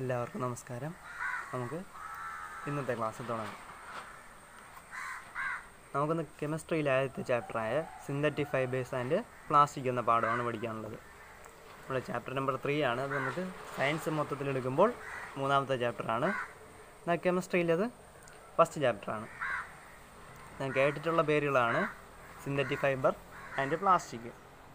എല്ലാവർക്കും നമസ്കാരം നമുക്ക് ഇന്നത്തെ ക്ലാസ് തുടങ്ങാം നമുക്കിന്ന് കെമിസ്ട്രിയിലെ ആദ്യത്തെ ചാപ്റ്ററായ സിന്തറ്റിക് ഫൈബേഴ്സ് ആൻഡ് പ്ലാസ്റ്റിക് എന്ന പാഠമാണ് പഠിക്കാനുള്ളത് നമ്മുടെ ചാപ്റ്റർ നമ്പർ ത്രീ ആണ് അത് നമുക്ക് സയൻസ് മൊത്തത്തിൽ എടുക്കുമ്പോൾ മൂന്നാമത്തെ ചാപ്റ്ററാണ് എന്നാൽ കെമിസ്ട്രിയിലത് ഫസ്റ്റ് ചാപ്റ്ററാണ് ഞാൻ കേട്ടിട്ടുള്ള പേരുകളാണ് സിന്തറ്റിക് ഫൈബർ ആൻഡ് പ്ലാസ്റ്റിക്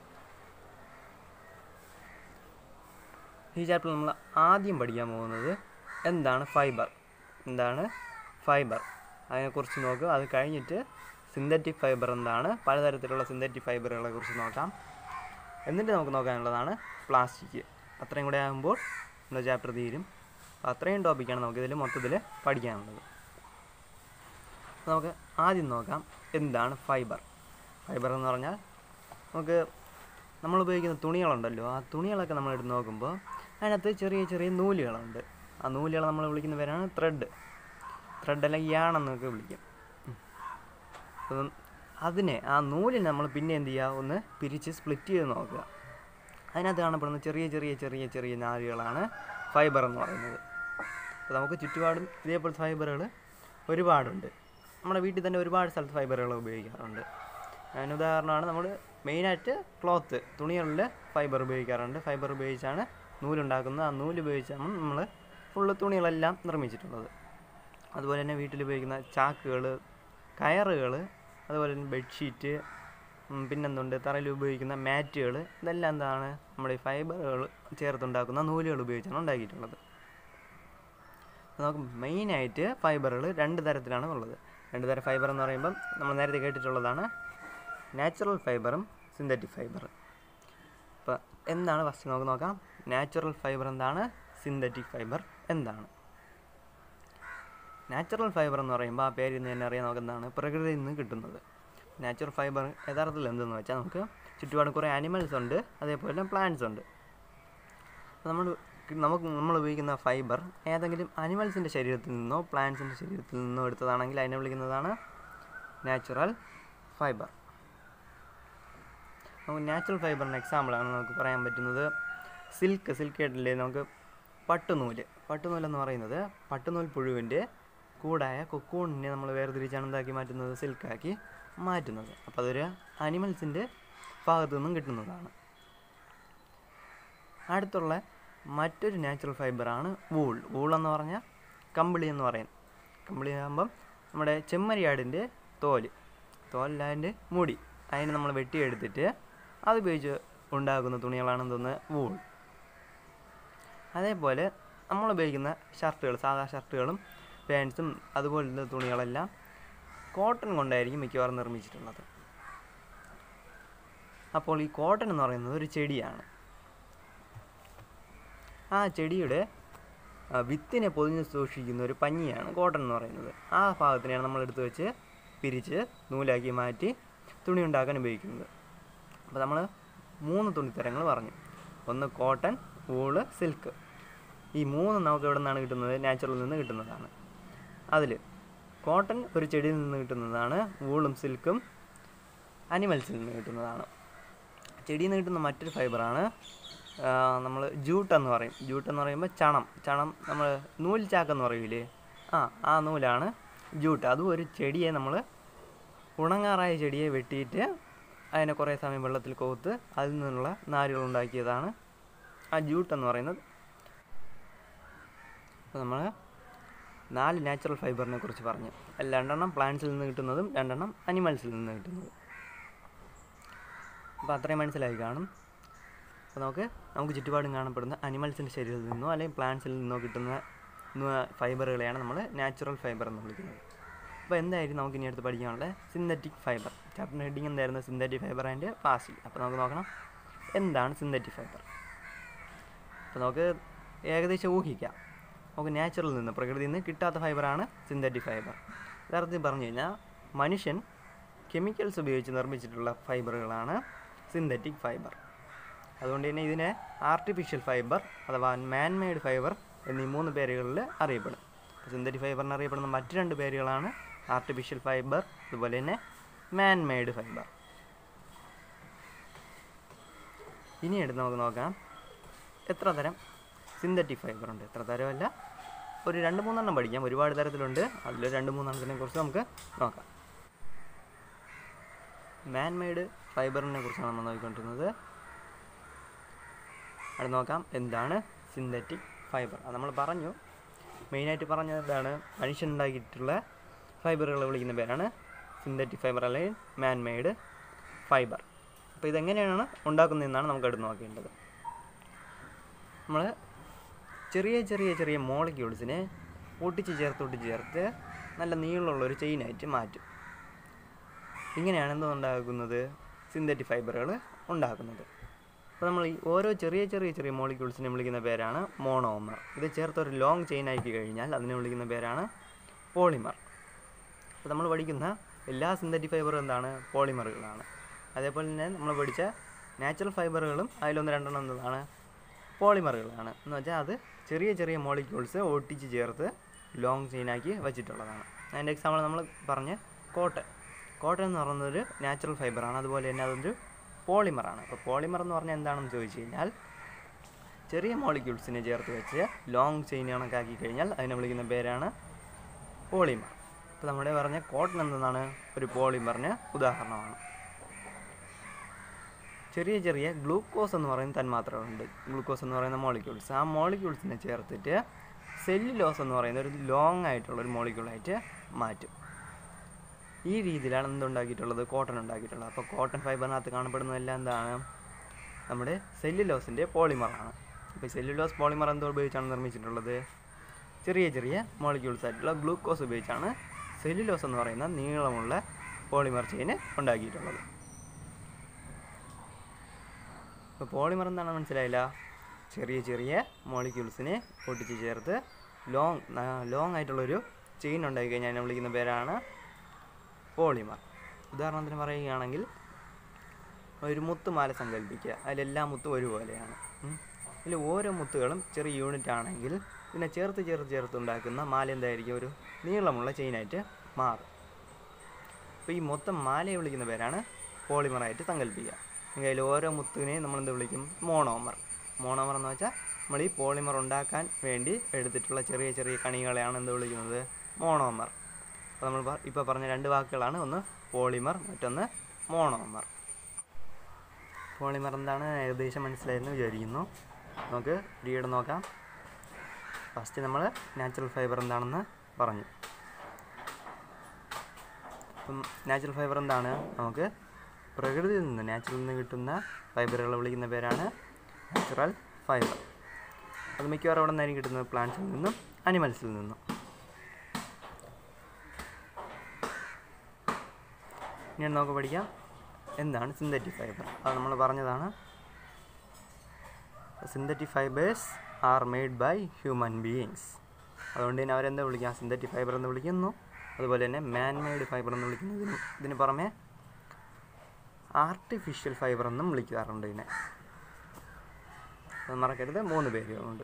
ഈ ചാപ്റ്ററിൽ നമ്മൾ ആദ്യം പഠിക്കാൻ പോകുന്നത് എന്താണ് ഫൈബർ എന്താണ് ഫൈബർ അതിനെക്കുറിച്ച് നോക്കുക അത് കഴിഞ്ഞിട്ട് സിന്തറ്റിക് ഫൈബർ എന്താണ് പലതരത്തിലുള്ള സിന്തറ്റിക് ഫൈബറുകളെ കുറിച്ച് നോക്കാം എന്നിട്ട് നമുക്ക് നോക്കാനുള്ളതാണ് പ്ലാസ്റ്റിക് അത്രയും കൂടെ ആകുമ്പോൾ നമ്മുടെ ചാപ്റ്റർ തീരും അപ്പോൾ അത്രയും ടോപ്പിക്കാണ് നമുക്കിതിൽ മൊത്തത്തിൽ പഠിക്കാനുള്ളത് അപ്പോൾ നമുക്ക് ആദ്യം നോക്കാം എന്താണ് ഫൈബർ ഫൈബർ എന്ന് പറഞ്ഞാൽ നമുക്ക് നമ്മൾ ഉപയോഗിക്കുന്ന തുണികളുണ്ടല്ലോ ആ തുണികളൊക്കെ നമ്മൾ എടുത്ത് നോക്കുമ്പോൾ അതിനകത്ത് ചെറിയ ചെറിയ നൂലുകളുണ്ട് ആ നൂലുകൾ നമ്മൾ വിളിക്കുന്ന പേരാണ് ത്രെഡ് ത്രെഡ് അല്ലെങ്കിൽ യാണെന്നൊക്കെ വിളിക്കും ഉം. അപ്പം അതിനെ ആ നൂലിനെ നമ്മൾ പിന്നെ എന്ത് ചെയ്യുക ഒന്ന് പിരിച്ച് സ്പ്ലിറ്റ് ചെയ്ത് നോക്കുക അതിനകത്ത് കാണപ്പെടുന്ന ചെറിയ ചെറിയ ചെറിയ ചെറിയ നാരുകളാണ് ഫൈബർ എന്ന് പറയുന്നത് അപ്പോൾ നമുക്ക് ചുറ്റുപാടും ഇതേപോലത്തെ ഫൈബറുകൾ ഒരുപാടുണ്ട് നമ്മുടെ വീട്ടിൽ തന്നെ ഒരുപാട് സ്ഥലത്ത് ഫൈബറുകൾ ഉപയോഗിക്കാറുണ്ട് അതിന് ഉദാഹരണമാണ് നമ്മൾ മെയിനായിട്ട് ക്ലോത്ത് തുണികളിൽ ഫൈബർ ഉപയോഗിക്കാറുണ്ട് ഫൈബർ ഉപയോഗിച്ചാണ് നൂലുണ്ടാക്കുന്നത് ആ നൂല് ഉപയോഗിച്ചാണ് നമ്മൾ ഫുള്ള് തുണികളെല്ലാം നിർമ്മിച്ചിട്ടുള്ളത് അതുപോലെ തന്നെ വീട്ടിൽ ഉപയോഗിക്കുന്ന ചാക്കുകൾ കയറുകൾ അതുപോലെ തന്നെ ബെഡ്ഷീറ്റ് ഉം, പിന്നെന്തുണ്ട് തറയിൽ ഉപയോഗിക്കുന്ന മാറ്റുകൾ ഇതെല്ലാം എന്താണ് നമ്മുടെ ഈ ഫൈബറുകൾ ചേർത്തുണ്ടാക്കുന്ന നൂലുകൾ ഉപയോഗിച്ചാണ് ഉണ്ടാക്കിയിട്ടുള്ളത് അപ്പോൾ നമുക്ക് മെയിനായിട്ട് ഫൈബറുകൾ രണ്ട് തരത്തിലാണ് ഉള്ളത് രണ്ട് തരം ഫൈബർ എന്ന് പറയുമ്പം നമ്മൾ നേരത്തെ കേട്ടിട്ടുള്ളതാണ് നാച്ചുറൽ ഫൈബറും സിന്തറ്റിക് ഫൈബറും അപ്പോൾ എന്താണ് ഫസ്റ്റ് നമുക്ക് നോക്കാം നാച്ചുറൽ ഫൈബർ എന്താണ് സിന്തറ്റിക് ഫൈബർ എന്താണ് നാച്ചുറൽ ഫൈബർ എന്ന് പറയുമ്പോൾ ആ പേരിൽ നിന്ന് തന്നെ അറിയാൻ നമുക്ക് എന്താണ് പ്രകൃതിയിൽ നിന്ന് കിട്ടുന്നത് നാച്ചുറൽ ഫൈബർ യഥാർത്ഥത്തിൽ എന്തെന്ന് വെച്ചാൽ നമുക്ക് ചുറ്റുപാടും കുറേ ആനിമൽസ് ഉണ്ട് അതേപോലെ പ്ലാന്റ്സ് ഉണ്ട് അപ്പോൾ നമ്മൾ നമുക്ക് നമ്മൾ ഉപയോഗിക്കുന്ന ഫൈബർ ഏതെങ്കിലും അനിമൽസിൻ്റെ ശരീരത്തിൽ നിന്നോ പ്ലാന്റ്സിൻ്റെ ശരീരത്തിൽ നിന്നോ എടുത്തതാണെങ്കിൽ അതിനെ വിളിക്കുന്നതാണ് നാച്ചുറൽ ഫൈബർ നമുക്ക് നാച്ചുറൽ ഫൈബറിന് എക്സാമ്പിളാണ് നമുക്ക് പറയാൻ പറ്റുന്നത് സിൽക്ക് സിൽക്ക് കേട്ടില്ലേ നമുക്ക് പട്ടുനൂല് പട്ടുനൂല് എന്ന് പറയുന്നത് പട്ടുനൂൽ പുഴുവിൻ്റെ കൂടായ കൊക്കൂണിനെ നമ്മൾ വേർതിരിച്ചാണ് എന്താക്കി മാറ്റുന്നത് സിൽക്കാക്കി മാറ്റുന്നത് അപ്പോൾ അതൊരു അനിമൽസിൻ്റെ ഭാഗത്തു നിന്നും കിട്ടുന്നതാണ് അടുത്തുള്ള മറ്റൊരു നാച്ചുറൽ ഫൈബറാണ് വൂൾ വൂൾ എന്ന് പറഞ്ഞാൽ കമ്പിളി എന്ന് പറയും കമ്പിളി ആകുമ്പം നമ്മുടെ ചെമ്മരിയാടിൻ്റെ തോല് തോലല്ല അതിൻ്റെ മുടി അതിനെ നമ്മൾ വെട്ടിയെടുത്തിട്ട് അത് ഉപയോഗിച്ച് ഉണ്ടാക്കുന്ന തുണികളാണ് എന്തെന്ന് വൂൾ അതേപോലെ നമ്മൾ ഉപയോഗിക്കുന്ന ഷർട്ടുകൾ സാധാ ഷർട്ടുകളും പാൻസും അതുപോലത്തെ തുണികളെല്ലാം കോട്ടൺ കൊണ്ടായിരിക്കും മിക്കവാറും നിർമ്മിച്ചിട്ടുള്ളത് അപ്പോൾ ഈ കോട്ടൺ എന്ന് പറയുന്നത് ഒരു ചെടിയാണ് ആ ചെടിയുടെ ആ, വിത്തിനെ പൊതിഞ്ഞ് സൂക്ഷിക്കുന്ന ഒരു പഞ്ഞിയാണ് കോട്ടൺ എന്ന് പറയുന്നത് ആ ഭാഗത്തിനെയാണ് നമ്മൾ എടുത്ത് വെച്ച് പിരിച്ച് നൂലാക്കി മാറ്റി തുണി ഉണ്ടാക്കാൻ ഉപയോഗിക്കുന്നത് അപ്പോൾ നമ്മൾ മൂന്ന് തുണിത്തരങ്ങൾ പറഞ്ഞു ഒന്ന് കോട്ടൺ വൂള് സിൽക്ക് ഈ മൂന്ന് നമുക്ക് എവിടെ നിന്നാണ് കിട്ടുന്നത് നാച്ചുറലിൽ നിന്ന് കിട്ടുന്നതാണ് അതിൽ കോട്ടൺ ഒരു ചെടിയിൽ നിന്ന് കിട്ടുന്നതാണ് വൂളും സിൽക്കും അനിമൽസിൽ നിന്ന് കിട്ടുന്നതാണ് ചെടിയിൽ നിന്ന് കിട്ടുന്ന മറ്റൊരു ഫൈബറാണ് നമ്മൾ ജൂട്ട് എന്ന് പറയും ജൂട്ട് എന്ന് പറയുമ്പോൾ ചണം ചണം നമ്മൾ നൂൽ ചാക്കെന്ന് പറയൂലേ ആ ആ നൂലാണ് ജൂട്ട് അതും ഒരു ചെടിയെ നമ്മൾ ഉണങ്ങാറായ ചെടിയെ വെട്ടിയിട്ട് അതിനെ കുറേ സമയം വെള്ളത്തിൽ കോത്ത് അതിൽ നിന്നുള്ള നാരുകൾ ഉണ്ടാക്കിയതാണ് ആ ജൂട്ട് എന്ന് പറയുന്നത് അപ്പോൾ നമ്മൾ നാല് നാച്ചുറൽ ഫൈബറിനെ കുറിച്ച് പറഞ്ഞു അതിൽ രണ്ടെണ്ണം പ്ലാന്റ്സിൽ നിന്ന് കിട്ടുന്നതും രണ്ടെണ്ണം അനിമൽസിൽ നിന്ന് കിട്ടുന്നതും അപ്പോൾ അത്രയും മനസ്സിലായി കാണും അപ്പോൾ നമുക്ക് നമുക്ക് ചുറ്റുപാടും കാണപ്പെടുന്ന അനിമൽസിൻ്റെ ശരീരത്തിൽ നിന്നോ അല്ലെങ്കിൽ പ്ലാന്റ്സിൽ നിന്നോ കിട്ടുന്ന ന- ഫൈബറുകളെയാണ് നമ്മൾ നാച്ചുറൽ ഫൈബർ എന്ന് വിളിക്കുന്നത് അപ്പോൾ എന്തായിരിക്കും നമുക്ക് ഇനി അടുത്ത് പഠിക്കാനുള്ളത് സിന്തറ്റിക് ഫൈബർ ചാപ്റ്റർ ഹെഡിങ് എന്തായിരുന്നു സിന്തറ്റിക് ഫൈബർ ആൻഡ് പ്ലാസ്റ്റിക് അപ്പോൾ നമുക്ക് നോക്കണം എന്താണ് സിന്തറ്റിക് ഫൈബർ അപ്പോൾ നമുക്ക് ഏകദേശം ഊഹിക്കാം നമുക്ക് നാച്ചുറലിൽ നിന്ന് പ്രകൃതിയിൽ നിന്ന് കിട്ടാത്ത ഫൈബറാണ് സിന്തറ്റിക് ഫൈബർ യഥാർത്ഥത്തിൽ പറഞ്ഞു കഴിഞ്ഞാൽ മനുഷ്യൻ കെമിക്കൽസ് ഉപയോഗിച്ച് നിർമ്മിച്ചിട്ടുള്ള ഫൈബറുകളാണ് സിന്തറ്റിക് ഫൈബർ അതുകൊണ്ട് തന്നെ ഇതിനെ ആർട്ടിഫിഷ്യൽ ഫൈബർ അഥവാ മാൻ മെയ്ഡ് ഫൈബർ എന്നീ മൂന്ന് പേരുകളിൽ അറിയപ്പെടും സിന്തറ്റിക് ഫൈബറിന് അറിയപ്പെടുന്ന മറ്റ് രണ്ട് പേരുകളാണ് ആർട്ടിഫിഷ്യൽ ഫൈബർ അതുപോലെ തന്നെ മാൻ മെയ്ഡ് ഫൈബർ ഇനി എടുത്ത് നമുക്ക് നോക്കാം എത്ര തരം സിന്തറ്റിക് ഫൈബർ ഉണ്ട് എത്ര തരമല്ല ഒരു രണ്ട് മൂന്നെണ്ണം പഠിക്കാം ഒരുപാട് തരത്തിലുണ്ട് അതിൽ രണ്ട് മൂന്നെണ്ണത്തിനെ കുറിച്ച് നമുക്ക് നോക്കാം മാൻ മെയ്ഡ് ഫൈബറിനെ കുറിച്ചാണ് നമ്മൾ നോക്കിക്കൊണ്ടിരുന്നത് അത് നോക്കാം എന്താണ് സിന്തറ്റിക് ഫൈബർ അത് നമ്മൾ പറഞ്ഞു മെയിനായിട്ട് പറഞ്ഞത് എന്താണ് മനുഷ്യനുണ്ടാക്കിയിട്ടുള്ള ഫൈബറുകൾ വിളിക്കുന്ന പേരാണ് സിന്തറ്റിക് ഫൈബർ അല്ലെങ്കിൽ മാൻ മെയ്ഡ് ഫൈബർ അപ്പോൾ ഇതെങ്ങനെയാണ് ഉണ്ടാക്കുന്നതെന്നാണ് നമുക്ക് അടുത്ത് നോക്കേണ്ടത് നമ്മൾ ചെറിയ ചെറിയ ചെറിയ മോളിക്യൂൾസിനെ ഒട്ടിച്ച് ചേർത്ത് ഒട്ടിച്ച് ചേർത്ത് നല്ല നീളമുള്ള ഒരു ചെയിനായിട്ട് മാറ്റും ഇങ്ങനെയാണ് എന്തോ ഉണ്ടാക്കുന്നത് സിന്തറ്റിക് ഫൈബറുകൾ ഉണ്ടാക്കുന്നത് അപ്പോൾ നമ്മൾ ഈ ഓരോ ചെറിയ ചെറിയ ചെറിയ മോളിക്യൂൾസിനെ വിളിക്കുന്ന പേരാണ് മോണോമർ ഇത് ചേർത്ത് ഒരു ലോങ് ചെയിൻ ആക്കി കഴിഞ്ഞാൽ അതിനെ വിളിക്കുന്ന പേരാണ് പോളിമർ അപ്പോൾ നമ്മൾ പഠിക്കുന്ന എല്ലാ സിന്തറ്റിക് ഫൈബറും എന്താണ് പോളിമറുകളാണ് അതേപോലെ തന്നെ നമ്മൾ പഠിച്ച നാച്ചുറൽ ഫൈബറുകളും അതിലൊന്ന് രണ്ടെണ്ണം എന്താണ് പോളിമറുകളാണ് എന്ന് വെച്ചാൽ അത് ചെറിയ ചെറിയ മോളിക്യൂൾസ് ഒട്ടിച്ച് ചേർത്ത് ലോങ് ചെയിനാക്കി വെച്ചിട്ടുള്ളതാണ് അതിൻ്റെ എക്സാമ്പിൾ നമ്മൾ പറഞ്ഞ കോട്ടൺ കോട്ടൺ എന്ന് പറയുന്നത് ഒരു നാച്ചുറൽ ഫൈബറാണ് അതുപോലെ തന്നെ അതൊരു പോളിമറാണ് അപ്പോൾ പോളിമർ എന്ന് പറഞ്ഞാൽ എന്താണെന്ന് ചോദിച്ചു കഴിഞ്ഞാൽ ചെറിയ മോളിക്യൂൾസിനെ ചേർത്ത് വെച്ച് ലോങ് ചെയിൻ കണക്കാക്കി കഴിഞ്ഞാൽ അതിനെ വിളിക്കുന്ന പേരാണ് പോളിമർ ഇപ്പോൾ നമ്മുടെ പറഞ്ഞ കോട്ടൺ എന്നതാണ് ഒരു പോളിമറിന് ഉദാഹരണമാണ് ചെറിയ ചെറിയ ഗ്ലൂക്കോസ് എന്ന് പറയുന്ന തന്മാത്രകളുണ്ട് ഗ്ലൂക്കോസ് എന്ന് പറയുന്ന മോളിക്യൂൾസ് ആ മോളിക്യൂൾസിനെ ചേർത്തിട്ട് സെല്ലുലോസ് എന്ന് പറയുന്ന ഒരു ലോങ് ആയിട്ടുള്ള ഒരു മോളിക്യൂളായിട്ട് മാറ്റും ഈ രീതിയിലാണ് എന്തുണ്ടാക്കിയിട്ടുള്ളത് കോട്ടൺ ഉണ്ടാക്കിയിട്ടുള്ളത് അപ്പോൾ കോട്ടൺ ഫൈബറിനകത്ത് കാണപ്പെടുന്നതെല്ലാം എന്താണ് നമ്മുടെ സെല്ലുലോസിൻ്റെ പോളിമറാണ് അപ്പോൾ സെല്ലുലോസ് പോളിമർ എന്തോ ഉപയോഗിച്ചാണ് നിർമ്മിച്ചിട്ടുള്ളത് ചെറിയ ചെറിയ മോളിക്യൂൾസ് ആയിട്ടുള്ള ഗ്ലൂക്കോസ് ഉപയോഗിച്ചാണ് സെല്ലുലോസ് എന്ന് പറയുന്ന നീളമുള്ള പോളിമർ ചെയിന് ഉണ്ടാക്കിയിട്ടുള്ളത് ഇപ്പോൾ പോളിമർ എന്താണെന്ന് മനസ്സിലായില്ല ചെറിയ ചെറിയ മോളിക്യൂൾസിനെ ഒട്ടിച്ച് ചേർത്ത് ലോങ് ലോങ് ആയിട്ടുള്ളൊരു ചെയിൻ ഉണ്ടാക്കി കഴിഞ്ഞാൽ അതിനെ വിളിക്കുന്ന പേരാണ് പോളിമർ ഉദാഹരണത്തിന് പറയുകയാണെങ്കിൽ ഒരു മുത്തുമാല സങ്കല്പിക്കുക അതിലെല്ലാ മുത്തും ഒരുപോലെയാണ് ഉം. ഇതിൽ ഓരോ മുത്തുകളും ചെറിയ യൂണിറ്റ് ആണെങ്കിൽ ഇതിനെ ചേർത്ത് ചേർത്ത് ചേർത്ത് ഉണ്ടാക്കുന്ന മാല എന്തായിരിക്കും ഒരു നീളമുള്ള ചെയിനായിട്ട് മാറും അപ്പോൾ ഈ മൊത്തം മാലയെ വിളിക്കുന്ന പേരാണ് പോളിമറായിട്ട് സങ്കല്പിക്കുക എങ്കിൽ അതിൽ ഓരോ മുത്തുവിനെയും നമ്മൾ എന്ത് വിളിക്കും മോണോമർ മോണോമർ എന്ന് വെച്ചാൽ നമ്മൾ ഈ പോളിമർ ഉണ്ടാക്കാൻ വേണ്ടി എടുത്തിട്ടുള്ള ചെറിയ ചെറിയ കണികളെയാണ് എന്ത് വിളിക്കുന്നത് മോണോമർ അപ്പോൾ നമ്മൾ ഇപ്പോൾ പറഞ്ഞ രണ്ട് വാക്കുകളാണ് ഒന്ന് പോളിമർ മറ്റൊന്ന് മോണോമർ പോളിമർ എന്താണ് ഏകദേശം മനസ്സിലായെന്ന് വിചാരിക്കുന്നു നമുക്ക് ഡീഡ് നോക്കാം ഫസ്റ്റ് നമ്മൾ നാച്ചുറൽ ഫൈബർ എന്താണെന്ന് പറഞ്ഞു അപ്പം നാച്ചുറൽ ഫൈബർ എന്താണ് നമുക്ക് പ്രകൃതിയിൽ നിന്ന് നാച്ചുറലിൽ നിന്ന് കിട്ടുന്ന ഫൈബറുകൾ വിളിക്കുന്ന പേരാണ് നാച്ചുറൽ ഫൈബർ അത് മിക്കവാറും അവിടെ നിന്നായിരിക്കും കിട്ടുന്നത് പ്ലാന്റ്സിൽ നിന്നും അനിമൽസിൽ നിന്നും ഇനി നമുക്ക് പഠിക്കാം എന്താണ് സിന്തറ്റിക് ഫൈബർ അത് നമ്മൾ പറഞ്ഞതാണ് synthetic fibres are made by human beings അതുകൊണ്ട് തന്നെ അവരെന്താ വിളിക്കുക സിന്തറ്റിക് ഫൈബർ എന്ന് വിളിക്കുന്നു അതുപോലെ തന്നെ മാൻ മെയ്ഡ് ഫൈബർ എന്ന് വിളിക്കുന്നു ഇതിന് ഇതിന് പുറമെ ആർട്ടിഫിഷ്യൽ ഫൈബർ എന്നും വിളിക്കാറുണ്ട് ഇതിനെ അത് മറക്കരുത് മൂന്ന് പേരുകളുണ്ട്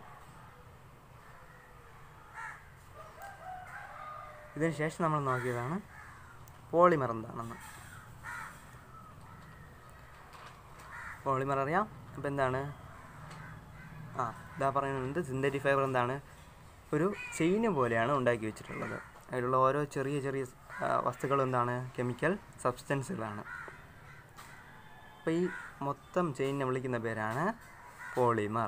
ഇതിന് ശേഷം നമ്മൾ നോക്കിയതാണ് പോളിമർ എന്താണെന്ന് പോളിമർ അറിയാം അപ്പോൾ എന്താണ് ആ ഇതാ പറയുന്നത് സിന്തറ്റിക് ഫൈബർ എന്താണ് ഒരു ചെയിന് പോലെയാണ് ഉണ്ടാക്കി വെച്ചിട്ടുള്ളത് അതിലുള്ള ഓരോ ചെറിയ ചെറിയ ആ, വസ്തുക്കളും എന്താണ് കെമിക്കൽ സബ്സ്റ്റൻസുകളാണ് അപ്പോൾ ഈ മൊത്തം ചെയിനിനെ വിളിക്കുന്ന പേരാണ് പോളിമർ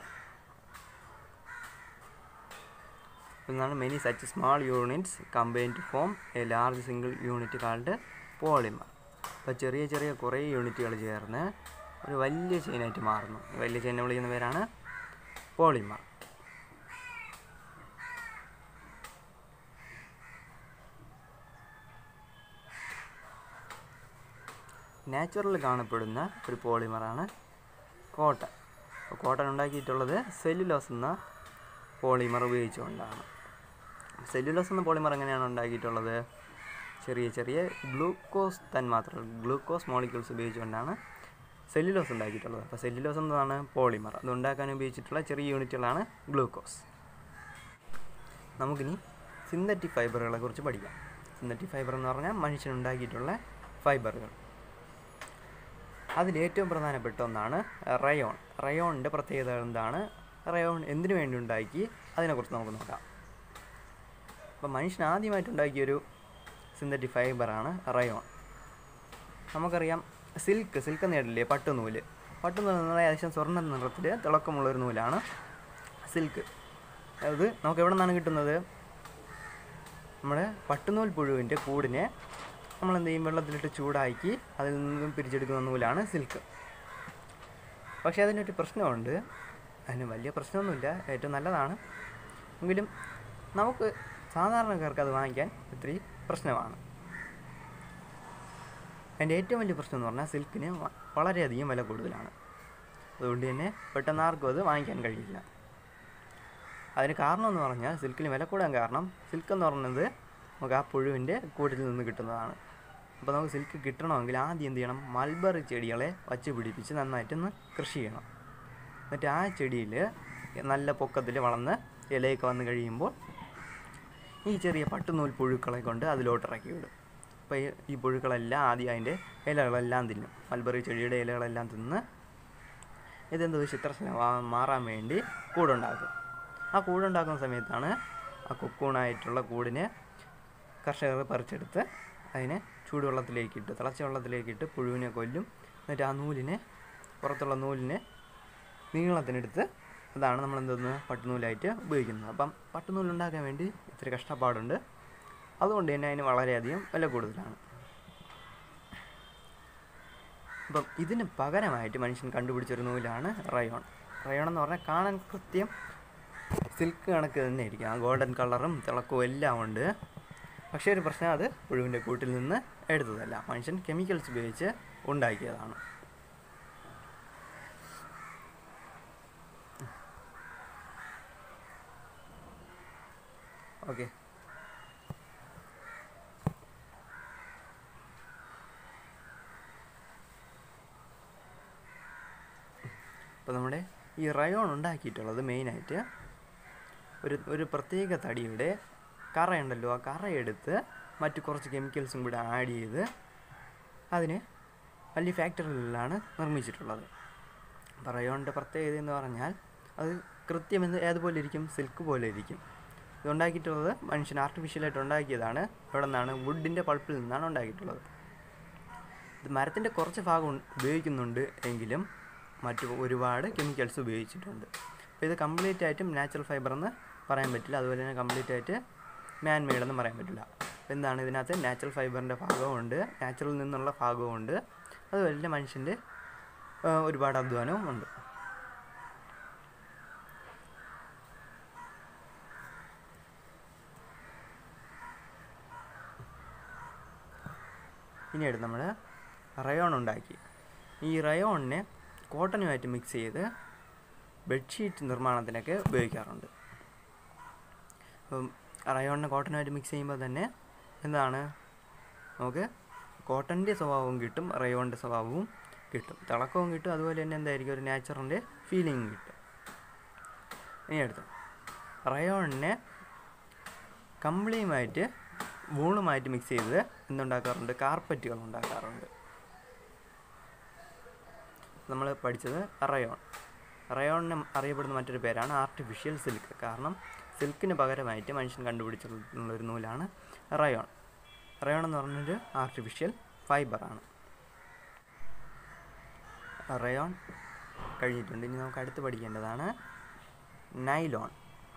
എന്നാണ് many such small units combine to form a large single unit called polymer അപ്പോൾ ചെറിയ ചെറിയ കുറേ യൂണിറ്റുകൾ ചേർന്ന് ഒരു വലിയ ചെയിനായിട്ട് മാറുന്നു ഈ വലിയ ചെയിനെ വിളിക്കുന്ന പേരാണ് പോളിമർ നാച്ചുറലിൽ കാണപ്പെടുന്ന ഒരു പോളിമറാണ് കോട്ടൺ അപ്പോൾ കോട്ടൺ ഉണ്ടാക്കിയിട്ടുള്ളത് സെല്ലുലോസ് എന്ന പോളിമർ ഉപയോഗിച്ചുകൊണ്ടാണ് സെല്ലുലോസ് എന്ന പോളിമർ എങ്ങനെയാണ് ഉണ്ടാക്കിയിട്ടുള്ളത് ചെറിയ ചെറിയ ഗ്ലൂക്കോസ് തന്മാത്രകൾ ഗ്ലൂക്കോസ് മോളിക്യൂൾസ് ഉപയോഗിച്ചുകൊണ്ടാണ് സെല്ലുലോസ് ഉണ്ടാക്കിയിട്ടുള്ളത് അപ്പോൾ സെല്ലുലോസ് എന്നതാണ് പോളിമർ അത് ഉണ്ടാക്കാൻ ഉപയോഗിച്ചിട്ടുള്ള ചെറിയ യൂണിറ്റുകളാണ് ഗ്ലൂക്കോസ് നമുക്കിനി സിന്തറ്റിക് ഫൈബറുകളെ കുറിച്ച് പഠിക്കാം സിന്തറ്റിക് ഫൈബർ എന്ന് പറഞ്ഞാൽ മനുഷ്യനുണ്ടാക്കിയിട്ടുള്ള ഫൈബറുകൾ അതിൽ ഏറ്റവും പ്രധാനപ്പെട്ട ഒന്നാണ് റയോൺ റയോണിൻ്റെ പ്രത്യേകത എന്താണ് റയോൺ എന്തിനു വേണ്ടി ഉണ്ടാക്കി അതിനെക്കുറിച്ച് നമുക്ക് നോക്കാം അപ്പോൾ മനുഷ്യൻ ആദ്യമായിട്ട് ഉണ്ടാക്കിയൊരു സിന്തറ്റിക് ഫൈബറാണ് റയോൺ നമുക്കറിയാം സിൽക്ക് സിൽക്ക് എന്ന് കേട്ടില്ലേ പട്ടുനൂല് പട്ടുനൂല് എന്ന് പറഞ്ഞാൽ ഏകദേശം സ്വർണ്ണ നിറത്തിൽ തിളക്കമുള്ളൊരു നൂലാണ് സിൽക്ക് അത് നമുക്ക് എവിടെ നിന്നാണ് കിട്ടുന്നത് നമ്മുടെ പട്ടുനൂൽ പുഴുവിൻ്റെ കൂടിനെ നമ്മൾ എന്ത് ചെയ്യും വെള്ളത്തിലിട്ട് ചൂടാക്കി അതിൽ നിന്നും പിരിച്ചെടുക്കുന്ന നൂലാണ് സിൽക്ക് പക്ഷേ അതിനൊരു പ്രശ്നമുണ്ട് അതിന് വലിയ പ്രശ്നമൊന്നുമില്ല ഏറ്റവും നല്ലതാണ് എങ്കിലും നമുക്ക് സാധാരണക്കാർക്ക് അത് വാങ്ങിക്കാൻ ഇത്തിരി പ്രശ്നമാണ് അതിൻ്റെ ഏറ്റവും വലിയ പ്രശ്നം എന്ന് പറഞ്ഞാൽ സിൽക്കിന് വ- വളരെയധികം വില കൂടുതലാണ് അതുകൊണ്ട് തന്നെ പെട്ടെന്ന് ആർക്കും അത് വാങ്ങിക്കാൻ കഴിയില്ല അതിന് കാരണം എന്ന് പറഞ്ഞാൽ സിൽക്കിന് വില കൂടാൻ കാരണം സിൽക്ക് എന്ന് പറയുന്നത് നമുക്ക് ആ പുഴുവിൻ്റെ കൂട്ടിൽ നിന്ന് കിട്ടുന്നതാണ് അപ്പോൾ നമുക്ക് സിൽക്ക് കിട്ടണമെങ്കിൽ ആദ്യം എന്ത് ചെയ്യണം മൽബറി ചെടികളെ വച്ച് പിടിപ്പിച്ച് നന്നായിട്ടൊന്ന് കൃഷി ചെയ്യണം എന്നിട്ട് ആ ചെടിയിൽ നല്ല പൊക്കത്തിൽ വളർന്ന് ഇലയൊക്കെ വന്ന് കഴിയുമ്പോൾ ഈ ചെറിയ പട്ടുനൂൽ പുഴുക്കളെ കൊണ്ട് അതിലോട്ട് ഇറക്കി വിടും അപ്പോൾ ഈ- ഈ പുഴുക്കളെല്ലാം ആദ്യം അതിൻ്റെ ഇലകളെല്ലാം തിന്നും മൽബറി ചെടിയുടെ ഇലകളെല്ലാം തിന്ന് ഇതെന്തോ ചിത്രസ്ന മാറാൻ വേണ്ടി കൂടുണ്ടാക്കും ആ കൂടുണ്ടാക്കുന്ന സമയത്താണ് ആ കുക്കൂണായിട്ടുള്ള കൂടിനെ കർഷകർ പറിച്ചെടുത്ത് അതിനെ ചൂടുവെള്ളത്തിലേക്ക് ഇട്ട് തിളച്ച വെള്ളത്തിലേക്ക് ഇട്ട് പുഴുവിനെ കൊല്ലും എന്നിട്ട് ആ നൂലിനെ പുറത്തുള്ള നൂലിനെ നീളത്തിനെടുത്ത് അതാണ് നമ്മൾ എന്തോന്ന് പട്ടുനൂലായിട്ട് ഉപയോഗിക്കുന്നത് അപ്പം പട്ടുനൂൽ ഉണ്ടാക്കാൻ വേണ്ടി ഇത്തിരി കഷ്ടപ്പാടുണ്ട് അതുകൊണ്ട് തന്നെ അതിന് വളരെയധികം വില കൂടുതലാണ് അപ്പം ഇതിന് പകരമായിട്ട് മനുഷ്യൻ കണ്ടുപിടിച്ചൊരു നൂലാണ് റയോൺ റയോൺ എന്ന് പറഞ്ഞാൽ കാണാൻ കൃത്യം സിൽക്ക് കണക്ക് തന്നെ ആയിരിക്കും ആ ഗോൾഡൻ കളറും തിളക്കവും എല്ലാം ഉണ്ട് പക്ഷേ ഒരു പ്രശ്നം അത് പുഴുവിൻ്റെ കൂട്ടിൽ നിന്ന് എടുത്തതല്ല മനുഷ്യൻ കെമിക്കൽസ് ഉപയോഗിച്ച് ഉണ്ടാക്കിയതാണ് ഓക്കെ അപ്പോൾ നമ്മുടെ ഈ റയോൺ ഉണ്ടാക്കിയിട്ടുള്ളത് മെയിനായിട്ട് ഒരു ഒരു പ്രത്യേക തടിയുടെ കറയുണ്ടല്ലോ ആ കറയെടുത്ത് മറ്റു കുറച്ച് കെമിക്കൽസും കൂടെ ആഡ് ചെയ്ത് അതിന് വലിയ ഫാക്ടറികളിലാണ് നിർമ്മിച്ചിട്ടുള്ളത് അപ്പോൾ റയോണിൻ്റെ പ്രത്യേകത എന്ന് പറഞ്ഞാൽ അത് കൃത്യം എന്ന് ഏതുപോലെ ഇരിക്കും സിൽക്ക് പോലെ ഇരിക്കും ഇത് ഉണ്ടാക്കിയിട്ടുള്ളത് മനുഷ്യൻ ആർട്ടിഫിഷ്യലായിട്ട് ഉണ്ടാക്കിയതാണ് ഇവിടെ നിന്നാണ് വുഡിൻ്റെ പൾപ്പിൽ നിന്നാണ് ഉണ്ടാക്കിയിട്ടുള്ളത് ഇത് മരത്തിൻ്റെ കുറച്ച് ഭാഗം ഉൺ- ഉപയോഗിക്കുന്നുണ്ട് എങ്കിലും മറ്റു ഒരുപാട് കെമിക്കൽസ് ഉപയോഗിച്ചിട്ടുണ്ട് അപ്പോൾ ഇത് കംപ്ലീറ്റ് ആയിട്ടും നാച്ചുറൽ ഫൈബർ എന്ന് പറയാൻ പറ്റില്ല അതുപോലെ തന്നെ കംപ്ലീറ്റ് ആയിട്ട് മാൻ മെയ്ഡ് എന്ന് പറയാൻ പറ്റില്ല അപ്പോൾ എന്താണ് ഇതിനകത്ത് നാച്ചുറൽ ഫൈബറിൻ്റെ ഭാഗമുണ്ട് നാച്ചുറൽ നിന്നുള്ള ഭാഗമുണ്ട് അതുപോലെ തന്നെ മനുഷ്യൻ്റെ ആ, ഒരുപാട് അധ്വാനവും ഉണ്ട് പിന്നീട് നമ്മൾ റയോൺ ഉണ്ടാക്കി ഈ റയോണിനെ കോട്ടനുമായിട്ട് മിക്സ് ചെയ്ത് ബെഡ്ഷീറ്റ് നിർമ്മാണത്തിനൊക്കെ ഉപയോഗിക്കാറുണ്ട് അപ്പം റയോണിനെ കോട്ടനുമായിട്ട് മിക്സ് ചെയ്യുമ്പോൾ തന്നെ എന്താണ് നമുക്ക് കോട്ടൻ്റെ സ്വഭാവവും കിട്ടും റയോണിൻ്റെ സ്വഭാവവും കിട്ടും തിളക്കവും കിട്ടും അതുപോലെ തന്നെ എന്തായിരിക്കും ഒരു നാച്ചുറലിൻ്റെ ഫീലിംഗ് കിട്ടും ഇനി അടുത്ത് റയോണിനെ കമ്പിളിയുമായിട്ട് വൂളുമായിട്ട് മിക്സ് ചെയ്ത് എന്തുണ്ടാക്കാറുണ്ട് കാർപ്പറ്റുകൾ ഉണ്ടാക്കാറുണ്ട് നമ്മൾ പഠിച്ചത് റയോൺ റയോണിന് അറിയപ്പെടുന്ന മറ്റൊരു പേരാണ് ആർട്ടിഫിഷ്യൽ സിൽക്ക് കാരണം സിൽക്കിന് പകരമായിട്ട് മനുഷ്യൻ കണ്ടുപിടിച്ചിട്ടുള്ള ഒരു നൂലാണ് റയോൺ റയോൺ എന്ന് പറഞ്ഞൊരു ആർട്ടിഫിഷ്യൽ ഫൈബറാണ് റയോൺ കഴിഞ്ഞിട്ടുണ്ട് ഇനി നമുക്ക് അടുത്ത് പഠിക്കേണ്ടതാണ് നൈലോൺ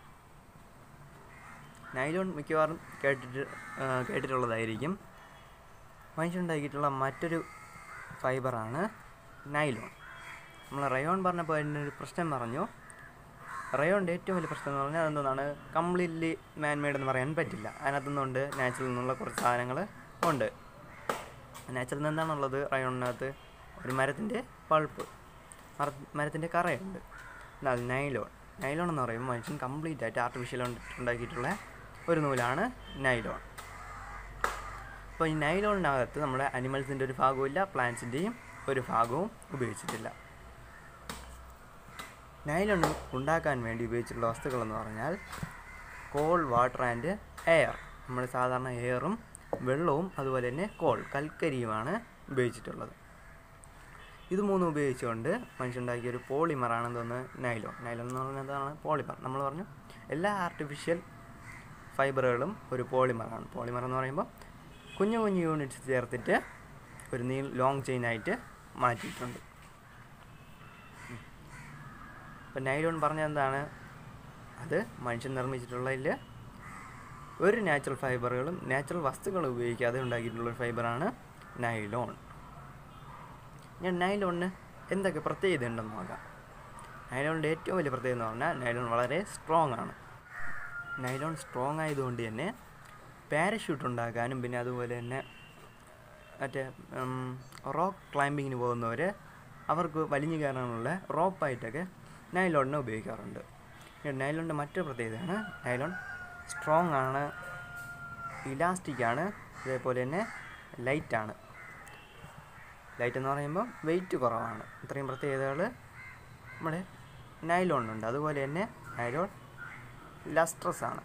നൈലോൺ മിക്കവാറും കേട്ടിട്ട് ആ, കേട്ടിട്ടുള്ളതായിരിക്കും മനുഷ്യനുണ്ടാക്കിയിട്ടുള്ള മറ്റൊരു ഫൈബറാണ് നൈലോൺ നമ്മൾ റയോൺ പറഞ്ഞപ്പോൾ അതിൻ്റെ ഒരു പ്രശ്നം പറഞ്ഞു റയോണിൻ്റെ ഏറ്റവും വലിയ പ്രശ്നം എന്ന് പറഞ്ഞാൽ അതെന്താണ് കംപ്ലീറ്റ്ലി മാൻ മെയ്ഡ് എന്ന് പറയാൻ പറ്റില്ല അതിനകത്തുനിന്നുണ്ട് നാച്ചുറൽ നിന്നുള്ള കുറച്ച് സാധനങ്ങൾ ഉണ്ട് നാച്ചുറൽ നിന്ന് എന്താണുള്ളത് റയോണിനകത്ത് ഒരു മരത്തിൻ്റെ പൾപ്പ് മര മരത്തിൻ്റെ കറയുണ്ട് എന്നാൽ നൈലോൺ നൈലോൺ എന്ന് പറയുമ്പോൾ മനുഷ്യൻ കംപ്ലീറ്റ് ആയിട്ട് ആർട്ടിഫിഷ്യൽ ഉണ്ടാക്കിയിട്ടുള്ള ഒരു നൂലാണ് നൈലോൺ അപ്പോൾ ഈ നൈലോണിനകത്ത് നമ്മുടെ അനിമൽസിൻ്റെ ഒരു ഭാഗവും പ്ലാന്റ്സിൻ്റെയും ഒരു ഭാഗവും ഉപയോഗിച്ചിട്ടില്ല നൈലോൺ ഉണ്ടാക്കാൻ വേണ്ടി ഉപയോഗിച്ചിട്ടുള്ള വസ്തുക്കളെന്ന് പറഞ്ഞാൽ കോൾ വാട്ടർ ആൻഡ് എയർ നമ്മൾ സാധാരണ എയറും വെള്ളവും അതുപോലെ തന്നെ കോൾ കൽക്കരിയുമാണ് ഉപയോഗിച്ചിട്ടുള്ളത് ഇത് മൂന്നും ഉപയോഗിച്ചുകൊണ്ട് മനുഷ്യനുണ്ടാക്കിയ ഒരു പോളിമറാണെന്ന് തോന്നുന്നത് നൈലോൺ നൈലോൺ എന്ന് പറയുന്നതാണ് പോളിമർ നമ്മൾ പറഞ്ഞു എല്ലാ ആർട്ടിഫിഷ്യൽ ഫൈബറുകളും ഒരു പോളിമറാണ് പോളിമർ എന്ന് പറയുമ്പോൾ കുഞ്ഞു കുഞ്ഞു യൂണിറ്റ്സ് ചേർത്തിട്ട് ഒരു നീ ലോങ് ചെയിനായിട്ട് മാറ്റിയിട്ടുണ്ട് ഇപ്പം നൈലോൺ പറഞ്ഞ എന്താണ് അത് മനുഷ്യൻ നിർമ്മിച്ചിട്ടുള്ളതിൽ ഒരു നാച്ചുറൽ ഫൈബറുകളും നാച്ചുറൽ വസ്തുക്കളും ഉപയോഗിക്കാതെ ഉണ്ടാക്കിയിട്ടുള്ള ഒരു ഫൈബറാണ് നൈലോൺ ഞാൻ നൈലോണിന് എന്തൊക്കെ പ്രത്യേകത ഉണ്ടെന്ന് നോക്കാം നൈലോണിൻ്റെ ഏറ്റവും വലിയ പ്രത്യേകത എന്ന് പറഞ്ഞാൽ നൈലോൺ വളരെ സ്ട്രോങ് ആണ് നൈലോൺ സ്ട്രോങ് ആയതുകൊണ്ട് തന്നെ പാരഷൂട്ട് ഉണ്ടാക്കാനും പിന്നെ അതുപോലെ തന്നെ മറ്റേ റോക്ക് ക്ലൈമ്പിങ്ങിന് പോകുന്നവർ അവർക്ക് വലിഞ്ഞു കയറാനുള്ള റോപ്പായിട്ടൊക്കെ നൈലോണിനെ ഉപയോഗിക്കാറുണ്ട് നൈലോണിൻ്റെ മറ്റൊരു പ്രത്യേകതയാണ് നൈലോൺ സ്ട്രോങ് ആണ് ഇലാസ്റ്റിക് ആണ് അതേപോലെ തന്നെ ലൈറ്റാണ് ലൈറ്റ് എന്ന് പറയുമ്പോൾ വെയിറ്റ് കുറവാണ് ഇത്രയും പ്രത്യേകതകൾ നമ്മുടെ നൈലോണിനുണ്ട് അതുപോലെ തന്നെ നൈലോൺ ലസ്ട്രസ് ആണ്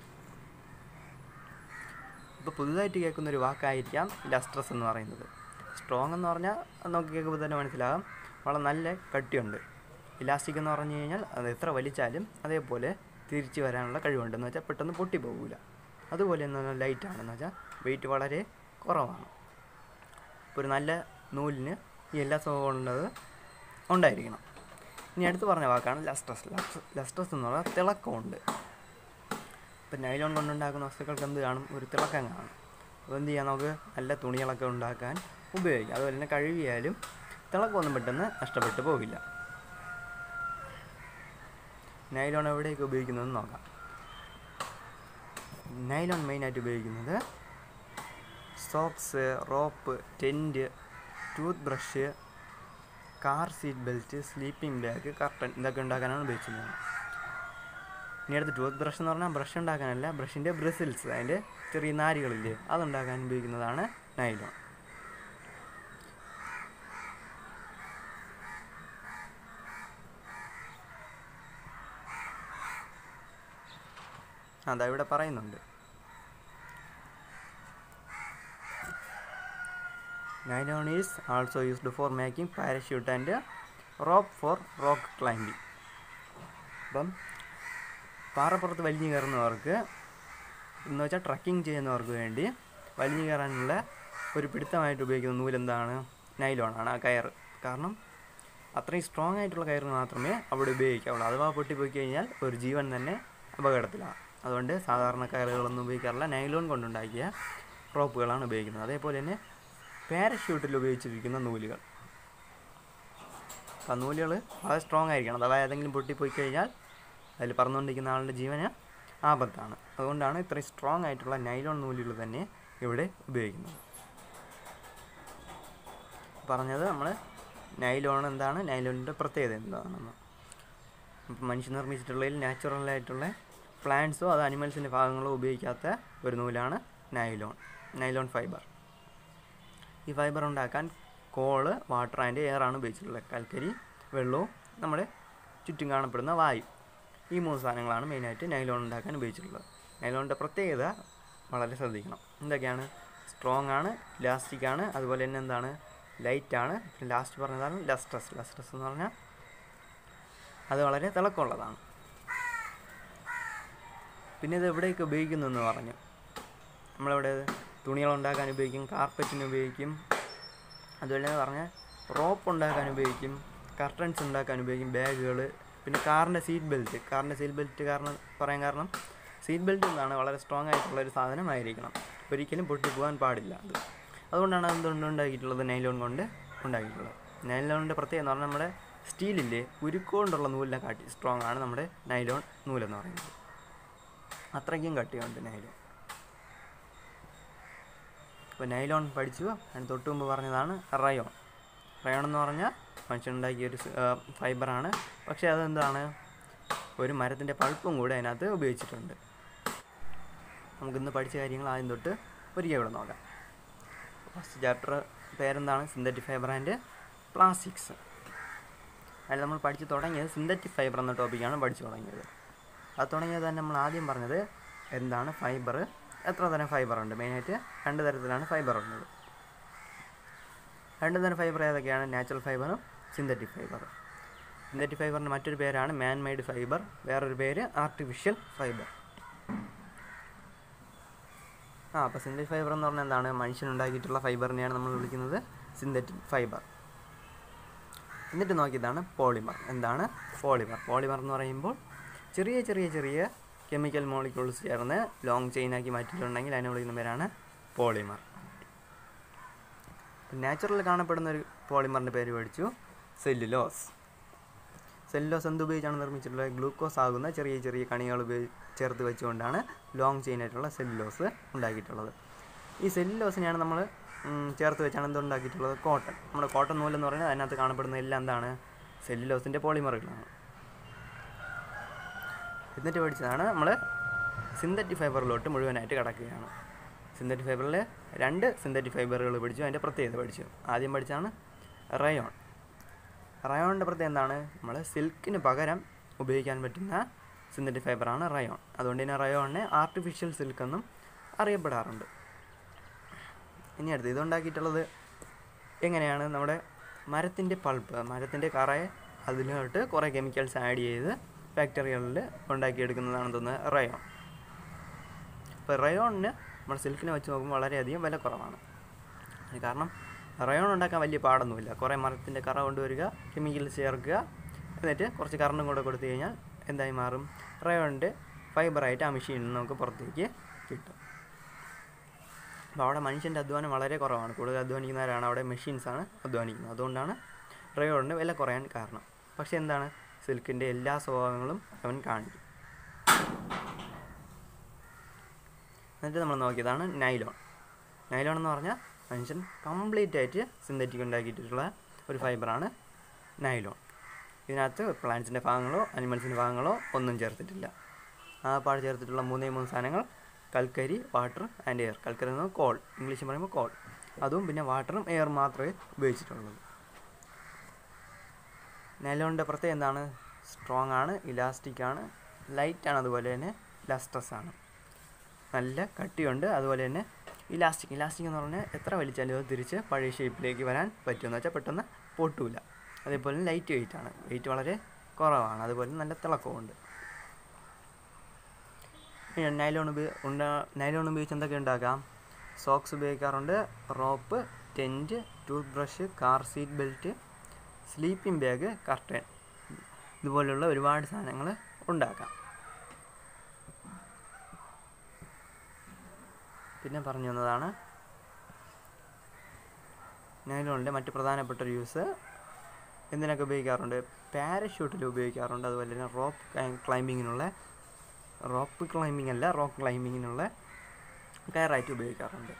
ഇപ്പോൾ പുതുതായിട്ട് കേൾക്കുന്ന ഒരു വാക്കായിരിക്കാം ലസ്ട്രസ് എന്ന് പറയുന്നത് സ്ട്രോങ് എന്ന് പറഞ്ഞാൽ അത് നമുക്ക് കേൾക്കുമ്പോൾ തന്നെ മനസ്സിലാകാം വളരെ നല്ല കട്ടിയുണ്ട് ഇലാസ്റ്റിക് എന്ന് പറഞ്ഞു കഴിഞ്ഞാൽ അത് എത്ര വലിച്ചാലും അതേപോലെ തിരിച്ചു വരാനുള്ള കഴിവുണ്ടെന്ന് വെച്ചാൽ പെട്ടെന്ന് പൊട്ടിപ്പോകില്ല അതുപോലെ എന്ന് ലൈറ്റ് ആണെന്ന് വെച്ചാൽ വെയിറ്റ് വളരെ കുറവാണ് ഇപ്പോൾ ഒരു നല്ല നൂലിന് ഈ എല്ലാ സ്വഭാവം ഉള്ളത് ഉണ്ടായിരിക്കണം ഇനി അടുത്ത് പറഞ്ഞ വാക്കാണ് ലസ്ട്രസ് ലസ്ട്രസ് എന്ന് പറഞ്ഞാൽ തിളക്കമുണ്ട് ഇപ്പം നൈലോൺ കൊണ്ടുണ്ടാക്കുന്ന വസ്തുക്കൾക്ക് എന്ത് കാണും ഒരു തിളക്കം കാണും അപ്പോൾ എന്ത് ചെയ്യാം നമുക്ക് നല്ല തുണികളൊക്കെ ഉണ്ടാക്കാൻ ഉപയോഗിക്കാം അതുപോലെ തന്നെ കഴുകിയാലും തിളക്കമൊന്നും പെട്ടെന്ന് നഷ്ടപ്പെട്ടു പോകില്ല നൈലോൺ എവിടെയൊക്കെ ഉപയോഗിക്കുന്നതെന്ന് നോക്കാം നൈലോൺ മെയിനായിട്ട് ഉപയോഗിക്കുന്നത് socks rope tent toothbrush car seat belt sleeping bag curtain ഇതൊക്കെ ഉണ്ടാക്കാനാണ് ഉപയോഗിക്കുന്നത് ഇനി അടുത്ത് ടൂത്ത് ബ്രഷ് എന്ന് പറഞ്ഞാൽ ബ്രഷ് ഉണ്ടാക്കാനല്ല ബ്രഷിൻ്റെ ബ്രിസിൽസ് അതിൻ്റെ ചെറിയ നാരുകളില്ലേ അതുണ്ടാക്കാൻ ഉപയോഗിക്കുന്നതാണ് നൈലോൺ അതാ ഇവിടെ പറയുന്നുണ്ട് nylon is also used for making parachute and rope for rock climbing അപ്പം പാറപ്പുറത്ത് വലിഞ്ഞു കയറുന്നവർക്ക് എന്ന് വെച്ചാൽ ട്രക്കിംഗ് ചെയ്യുന്നവർക്ക് വേണ്ടി വലിഞ്ഞു കയറാനുള്ള ഒരു പിടുത്തമായിട്ട് ഉപയോഗിക്കുന്ന നൂലെന്താണ് നൈലോണാണ് ആ കയർ കാരണം അത്രയും സ്ട്രോങ് ആയിട്ടുള്ള കയർ മാത്രമേ അവിടെ ഉപയോഗിക്കാവുള്ളൂ അഥവാ പൊട്ടിപ്പോയി കഴിഞ്ഞാൽ ഒരു ജീവൻ തന്നെ അപകടത്തിലാണ് അതുകൊണ്ട് സാധാരണ കയറുകളൊന്നും ഉപയോഗിക്കാറില്ല നൈലോൺ കൊണ്ടുണ്ടാക്കിയ റോപ്പുകളാണ് ഉപയോഗിക്കുന്നത് അതേപോലെ തന്നെ പാരഷ്യൂട്ടിൽ ഉപയോഗിച്ചിരിക്കുന്ന നൂലുകൾ ആ നൂലുകൾ വളരെ സ്ട്രോങ് ആയിരിക്കണം അഥവാ ഏതെങ്കിലും പൊട്ടിപ്പോയി കഴിഞ്ഞാൽ അതിൽ പറന്നുകൊണ്ടിരിക്കുന്ന ആളുടെ ജീവന് ആപത്താണ് അതുകൊണ്ടാണ് ഇത്രയും സ്ട്രോങ് ആയിട്ടുള്ള നൈലോൺ നൂലുകൾ തന്നെ ഇവിടെ ഉപയോഗിക്കുന്നത് പറഞ്ഞത് നമ്മൾ നൈലോൺ എന്താണ് നൈലോണിൻ്റെ പ്രത്യേകത എന്താണെന്ന് ഇപ്പം മനുഷ്യൻ നിർമ്മിച്ചിട്ടുള്ളതിൽ നാച്ചുറലായിട്ടുള്ള പ്ലാന്റ്സോ അത് അനിമൽസിൻ്റെ ഭാഗങ്ങളോ ഉപയോഗിക്കാത്ത ഒരു നൂലാണ് നൈലോൺ നൈലോൺ ഫൈബർ ഈ ഫൈബർ ഉണ്ടാക്കാൻ കോള് വാട്ടർ ആൻഡ് എയർ ആണ് ഉപയോഗിച്ചിട്ടുള്ളത് കൽക്കരി വെള്ളവും നമ്മുടെ ചുറ്റും കാണപ്പെടുന്ന വായു ഈ മൂന്ന് സാധനങ്ങളാണ് മെയിനായിട്ട് നൈലോൺ ഉണ്ടാക്കാൻ ഉപയോഗിച്ചിട്ടുള്ളത് നൈലോണിൻ്റെ പ്രത്യേകത വളരെ ശ്രദ്ധിക്കണം എന്തൊക്കെയാണ് സ്ട്രോങ് ആണ് ഇലാസ്റ്റിക് ആണ് അതുപോലെ തന്നെ എന്താണ് ലൈറ്റ് ആണ് പിന്നെ ലാസ്റ്റ് പറഞ്ഞതാണ് ലസ്ട്രസ് ലസ്ട്രസ് എന്ന് പറഞ്ഞാൽ അത് വളരെ തിളക്കമുള്ളതാണ് പിന്നെ ഇത് എവിടെയൊക്കെ ഉപയോഗിക്കുന്നു എന്ന് പറഞ്ഞു നമ്മളിവിടെ തുണികൾ ഉണ്ടാക്കാൻ ഉപയോഗിക്കും കാർപ്പറ്റിന് ഉപയോഗിക്കും അതുപോലെ തന്നെ പറഞ്ഞ റോപ്പ് ഉണ്ടാക്കാൻ ഉപയോഗിക്കും കർട്ടൻസ് ഉണ്ടാക്കാൻ ഉപയോഗിക്കും ബാഗുകൾ പിന്നെ കാറിൻ്റെ സീറ്റ് ബെൽറ്റ് കാറിൻ്റെ സീറ്റ് ബെൽറ്റ് കാരണം പറയാൻ കാരണം സീറ്റ് ബെൽറ്റ് എന്താണ് വളരെ സ്ട്രോങ് ആയിട്ടുള്ള ഒരു സാധനമായിരിക്കണം ഒരിക്കലും പൊട്ടിപ്പോകാൻ പാടില്ല അത് അതുകൊണ്ടാണ് എന്തുകൊണ്ട് ഉണ്ടാക്കിയിട്ടുള്ളത് നൈലോൺ കൊണ്ട് ഉണ്ടാക്കിയിട്ടുള്ളത് നൈലോണിൻ്റെ പ്രത്യേകത എന്ന് പറഞ്ഞാൽ നമ്മുടെ സ്റ്റീലില്ലേ ഉരുക്കുകൊണ്ടുള്ള നൂലിനെ കാട്ടി സ്ട്രോങ് ആണ് നമ്മുടെ നൈലോൺ നൂലെന്ന് പറയുന്നത് അത്രയ്ക്കും കട്ടിയുണ്ട് നൈലോൺ ഇപ്പോൾ നൈലോൺ പഠിച്ചു അതിന് തൊട്ട് മുമ്പ് പറഞ്ഞതാണ് റയോൺ റയോൺ എന്ന് പറഞ്ഞാൽ മനുഷ്യനുണ്ടാക്കിയ ഒരു ഫൈബറാണ് പക്ഷേ അതെന്താണ് ഒരു മരത്തിൻ്റെ പൾപ്പും കൂടെ അതിനകത്ത് ഉപയോഗിച്ചിട്ടുണ്ട് നമുക്കിന്ന് പഠിച്ച കാര്യങ്ങൾ ആദ്യം തൊട്ട് ഒരിക്കൽ ഇവിടെ നോക്കാം ഫസ്റ്റ് ചാപ്റ്റർ പേരെന്താണ് സിന്തറ്റിക് ഫൈബർ ആൻഡ് പ്ലാസ്റ്റിക്സ് അതിൽ നമ്മൾ പഠിച്ച് തുടങ്ങിയത് സിന്തറ്റിക് ഫൈബർ എന്ന ടോപ്പിക്കാണ് പഠിച്ചു തുടങ്ങിയത് അത് തുടങ്ങിയത് തന്നെ നമ്മൾ ആദ്യം പറഞ്ഞത് എന്താണ് ഫൈബർ എത്ര തരം ഫൈബർ ഉണ്ട് മെയിനായിട്ട് രണ്ട് തരത്തിലാണ് ഫൈബർ ഉള്ളത് രണ്ട് തരം ഫൈബർ ഏതൊക്കെയാണ് നാച്ചുറൽ ഫൈബറും സിന്തറ്റിക് ഫൈബർ സിന്തറ്റിക് ഫൈബറിൻ്റെ മറ്റൊരു പേരാണ് മാൻ മെയ്ഡ് ഫൈബർ വേറൊരു പേര് ആർട്ടിഫിഷ്യൽ ഫൈബർ ആ അപ്പോൾ സിന്തറ്റിക് ഫൈബർ എന്ന് പറഞ്ഞാൽ എന്താണ് മനുഷ്യനുണ്ടാക്കിയിട്ടുള്ള ഫൈബറിനെയാണ് നമ്മൾ വിളിക്കുന്നത് സിന്തറ്റിക് ഫൈബർ എന്നിട്ട് നോക്കിയതാണ് പോളിമർ എന്താണ് പോളിമർ പോളിമർ എന്ന് പറയുമ്പോൾ ചെറിയ ചെറിയ ചെറിയ കെമിക്കൽ മോളിക്യൂൾസ് ചേർന്ന് ലോങ് ചെയിനാക്കി മാറ്റിയിട്ടുണ്ടെങ്കിൽ അതിനെ വിളിക്കുന്ന പേരാണ് പോളിമർ നാച്ചുറൽ കാണപ്പെടുന്ന ഒരു പോളിമറിൻ്റെ പേര് പഠിച്ചു സെല്ലുലോസ് സെല്ലുലോസ് എന്തുപയോഗിച്ചാണ് നിർമ്മിച്ചിട്ടുള്ളത് ഗ്ലൂക്കോസ് ആകുന്ന ചെറിയ ചെറിയ കണികൾ ഉപയോഗി ചേർത്ത് വെച്ചുകൊണ്ടാണ് ലോങ് ചെയിൻ ആയിട്ടുള്ള സെല്ലുലോസ് ഉണ്ടാക്കിയിട്ടുള്ളത് ഈ സെല്ലുലോസിനെയാണ് നമ്മൾ ചേർത്ത് വെച്ചാണ് എന്തുണ്ടാക്കിയിട്ടുള്ളത് കോട്ടൺ നമ്മുടെ കോട്ടൺ നൂലെന്ന് പറയുന്നത് അതിനകത്ത് കാണപ്പെടുന്ന എല്ലാം എന്താണ് സെല്ലുലോസിൻ്റെ പോളിമറുകളാണ് എന്നിട്ട് പഠിച്ചതാണ് നമ്മൾ സിന്തറ്റിക് ഫൈബറിലോട്ട് മുഴുവനായിട്ട് കിടക്കുകയാണ് സിന്തറ്റിക് ഫൈബറിൽ രണ്ട് സിന്തറ്റിക് ഫൈബറുകൾ പഠിച്ചു അതിൻ്റെ പ്രത്യേകത പഠിച്ചു ആദ്യം പഠിച്ചാണ് റയോൺ റയോണിൻ്റെ പ്രത്യേകത എന്താണ് നമ്മൾ സിൽക്കിന് പകരം ഉപയോഗിക്കാൻ പറ്റുന്ന സിന്തറ്റിക് ഫൈബറാണ് റയോൺ അതുകൊണ്ട് തന്നെ റയോണിനെ ആർട്ടിഫിഷ്യൽ സിൽക്ക് എന്നും അറിയപ്പെടാറുണ്ട് ഇനി അടുത്ത് ഇതുണ്ടാക്കിയിട്ടുള്ളത് എങ്ങനെയാണ് നമ്മുടെ മരത്തിൻ്റെ പൾപ്പ് മരത്തിൻ്റെ കറയെ അതിലോട്ട് കുറേ കെമിക്കൽസ് ആഡ് ചെയ്ത് ഫാക്ടറികളിൽ ഉണ്ടാക്കിയെടുക്കുന്നതാണെന്ന് തോന്നുന്നത് റയോൺ അപ്പോൾ റയോണിന് നമ്മൾ സിൽക്കിനെ വെച്ച് നോക്കുമ്പോൾ വളരെയധികം വില കുറവാണ് അത് കാരണം റയോൺ ഉണ്ടാക്കാൻ വലിയ പാടൊന്നുമില്ല കുറേ മരത്തിൻ്റെ കറ കൊണ്ടുവരിക കെമിക്കൽസ് ചേർക്കുക എന്നിട്ട് കുറച്ച് കറണ്ടും കൂടെ കൊടുത്തു കഴിഞ്ഞാൽ എന്തായി മാറും റയോണിൻ്റെ ഫൈബറായിട്ട് ആ മെഷീനിൽ നിന്ന് നമുക്ക് പുറത്തേക്ക് കിട്ടും അപ്പോൾ അവിടെ മനുഷ്യൻ്റെ അധ്വാനം വളരെ കുറവാണ് കൂടുതൽ അധ്വാനിക്കുന്നവരാണ് അവിടെ മെഷീൻസാണ് അധ്വാനിക്കുന്നത് അതുകൊണ്ടാണ് റയോണിന് വില കുറയാൻ കാരണം പക്ഷേ എന്താണ് സിൽക്കിൻ്റെ എല്ലാ സ്വഭാവങ്ങളും അവൻ കാണിക്കും എന്നിട്ട് നമ്മൾ നോക്കിയതാണ് നൈലോൺ നൈലോൺ എന്ന് പറഞ്ഞാൽ മനുഷ്യൻ കംപ്ലീറ്റ് ആയിട്ട് സിന്തറ്റിക് ഉണ്ടാക്കിയിട്ടുള്ള ഒരു ഫൈബറാണ് നൈലോൺ ഇതിനകത്ത് പ്ലാന്റ്സിൻ്റെ ഭാഗങ്ങളോ അനിമൽസിൻ്റെ ഭാഗങ്ങളോ ഒന്നും ചേർത്തിട്ടില്ല ആ പാട് ചേർത്തിട്ടുള്ള മൂന്നേ മൂന്ന് സാധനങ്ങൾ കൽക്കരി വാട്ടർ ആൻഡ് എയർ കൽക്കരി എന്ന് കോൾ ഇംഗ്ലീഷിൽ പറയുമ്പോൾ കോൾ അതും പിന്നെ വാട്ടറും എയർ മാത്രമേ ഉപയോഗിച്ചിട്ടുള്ളൂ നൈലോണിൻ്റെ പ്രത്യേകം എന്താണ് സ്ട്രോങ് ആണ് ഇലാസ്റ്റിക് ആണ് ലൈറ്റ് ആണ് അതുപോലെ തന്നെ ലസ്റ്റസ് ആണ് നല്ല കട്ടിയുണ്ട് അതുപോലെ തന്നെ ഇലാസ്റ്റിക് ഇലാസ്റ്റിക് എന്ന് പറഞ്ഞാൽ എത്ര വലിച്ചാലും അത് തിരിച്ച് പഴയ ഷേപ്പിലേക്ക് വരാൻ പറ്റുമെന്ന് വെച്ചാൽ പെട്ടെന്ന് പൊട്ടൂല അതേപോലെ ലൈറ്റ് വെയിറ്റ് ആണ് വെയിറ്റ് വളരെ കുറവാണ് അതുപോലെ നല്ല തിളക്കമുണ്ട് നൈലോൺ ഉപയോഗ ഉണ്ടാ നൈലോൺ ഉപയോഗിച്ച് എന്തൊക്കെ ഉണ്ടാക്കാം സോക്സ് ഉപയോഗിക്കാറുണ്ട് rope tent toothbrush car seat belt sleeping bag curtain ഇതുപോലുള്ള ഒരുപാട് സാധനങ്ങൾ ഉണ്ടാക്കാം പിന്നെ പറഞ്ഞു തന്നതാണ് നൈലോണിൻ്റെ മറ്റ് പ്രധാനപ്പെട്ട ഒരു യൂസ് എന്തിനൊക്കെ ഉപയോഗിക്കാറുണ്ട് പാരഷൂട്ടിൽ ഉപയോഗിക്കാറുണ്ട് അതുപോലെ തന്നെ റോപ്പ് ക്ലൈമ്പിങ്ങിനുള്ള റോപ്പ് ക്ലൈമ്പിംഗ് അല്ല റോക്ക് ക്ലൈമ്പിങ്ങിനുള്ള കയറായിട്ട് ഉപയോഗിക്കാറുണ്ട്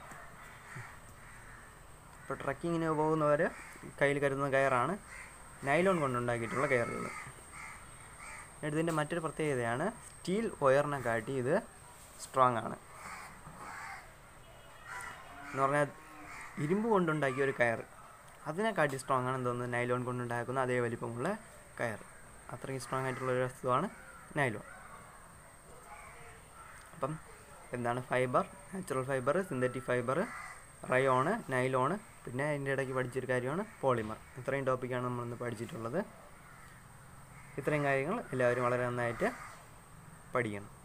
ഇപ്പോൾ ട്രക്കിങ്ങിന് പോകുന്നവർ കയ്യിൽ കരുതുന്ന കയറാണ് നൈലോൺ കൊണ്ടുണ്ടാക്കിയിട്ടുള്ള കയറുകൾ ഇതിൻ്റെ മറ്റൊരു പ്രത്യേകതയാണ് സ്റ്റീൽ ഒയറിനെ കാട്ടി ഇത് സ്ട്രോങ് ആണ് എന്ന് പറഞ്ഞാൽ ഇരുമ്പ് കൊണ്ടുണ്ടാക്കിയ ഒരു കയർ അതിനെക്കാട്ടി സ്ട്രോങ് ആണ് തോന്നുന്നത് നൈലോൺ കൊണ്ടുണ്ടാക്കുന്ന അതേ വലിപ്പമുള്ള കയർ അത്രയും സ്ട്രോങ് ആയിട്ടുള്ള ഒരു വസ്തുവാണ് നൈലോൺ അപ്പം എന്താണ് fibre natural fibre synthetic fibre rayon nylon പിന്നെ അതിൻ്റെ ഇടയ്ക്ക് പഠിച്ചൊരു കാര്യമാണ് പോളിമർ ഇത്രയും ടോപ്പിക്കാണ് നമ്മളിന്ന് പഠിച്ചിട്ടുള്ളത് ഇത്രയും കാര്യങ്ങൾ എല്ലാവരും വളരെ നന്നായിട്ട് പഠിക്കണം